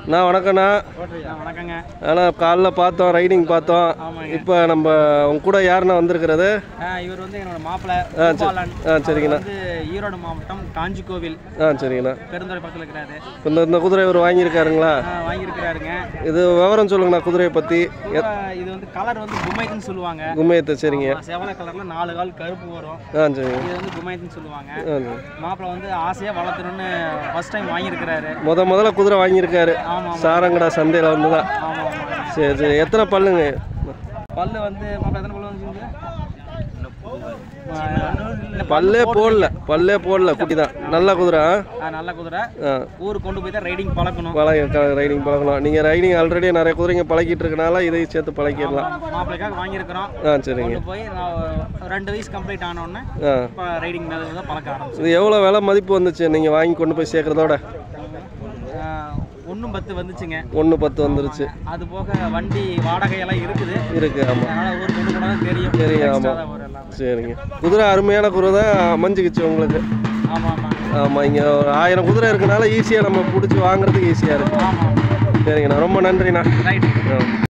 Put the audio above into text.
அண்ணா வணக்கண்ணா வணக்கங்க ஆனால் காலைல பார்த்தோம் ரைடிங் பார்த்தோம் ஆமாங்க. இப்போ நம்ம உங்க கூட யாருண்ணா வந்திருக்கிறது ஆ, இவர் வந்து என்னோட மாப்பிள்ளை ஆ, சரி. கோபாலன் ஆ சரிங்கண்ணா வந்து ஈரோடு மாவட்டம் காஞ்சி கோவில் ஆ சரிங்கண்ணா பெருந்துறை பக்கத்தில் இருக்கிறாரு இப்போ இந்த இந்த குதிரை இவர் வாங்கியிருக்காருங்களா ஆ, வாங்கியிருக்கிறாருங்க இது விவரம் சொல்லுங்கண்ணா குதிரையை பற்றி பூரா இது வந்து கலர் வந்து குமைத்துன்னு சொல்லுவாங்க கும்மையத்தை சரிங்க செவலை கலர்ல நாலு கால் கருப்பு வரும் ஆ சரிங்க இது வந்து குமைத்துன்னு சொல்லுவாங்க ஆ சரி மாப்பிள்ளை வந்து ஆசையா வளர்த்தணும்னு ஃபர்ஸ்ட் டைம் வாங்கியிருக்கிறாரு முத முதல்ல குதிரை வாங்கியிருக்காரு ஆமா சாரங்கடா சந்தையில் வந்து தான் ஆமா ஆமா சரி சரி எத்தனை பல்லுங்க பல்லு வந்து மாப்பிள்ளை எத்தனை பல்லு வந்துச்சுங்க இல்ல, பல்லே போடல பல்லே போடல குட்டி தான் நல்ல குதிரை ஆ? ஆ, நல்ல குதிரை ஆ ஊருக்கு கொண்டு போய் தான் ரைடிங் பழக்கணும் பழக ரைடிங் பழகணும் நீங்கள் ரைடிங் ஆல்ரெடி நிறைய குதிரைங்க பழகிட்டு இருக்கனால இதையும் சேர்த்து பழக்கிடலாம் மாப்பிள்ளைக்காக வாங்கியிருக்கிறோம் ஆ சரிங்க கொண்டு போய் நான் ரெண்டு வயசு கம்ப்ளீட் ஆனோடனே ஆ இப்போ ரைடிங் மேலே தான் பழக்க ஆரம்பிச்சோம் இது எவ்வளோ விலை மதிப்பு வந்துச்சு நீங்கள் வாங்கி கொண்டு போய் சேர்க்குறதோட ஒன்றும் பத்து வந்துச்சுங்க ஒன்று பத்து வந்துருச்சு அது போக வண்டி வாடகையெல்லாம் இருக்குது இருக்கு ஆமாம் அதனால் ஊர் கொண்டு போனால் தெரியும் தெரியும், Extra ஆமா. தான் வரும் எல்லாம் சரிங்க குதிரை அருமையான குதிரை தான் அமைஞ்சிக்கிச்சு உங்களுக்கு ஆமாம் ஆமாம் ஆமாம் இங்கே ஒரு ஆயிரம் குதிரை இருக்கனால ஈஸியாக நம்ம பிடிச்சி வாங்குறதுக்கு ஈஸியாக இருக்குது ஆமாம் சரிங்கண்ணா ரொம்ப நன்றிண்ணா ரைட் ஆ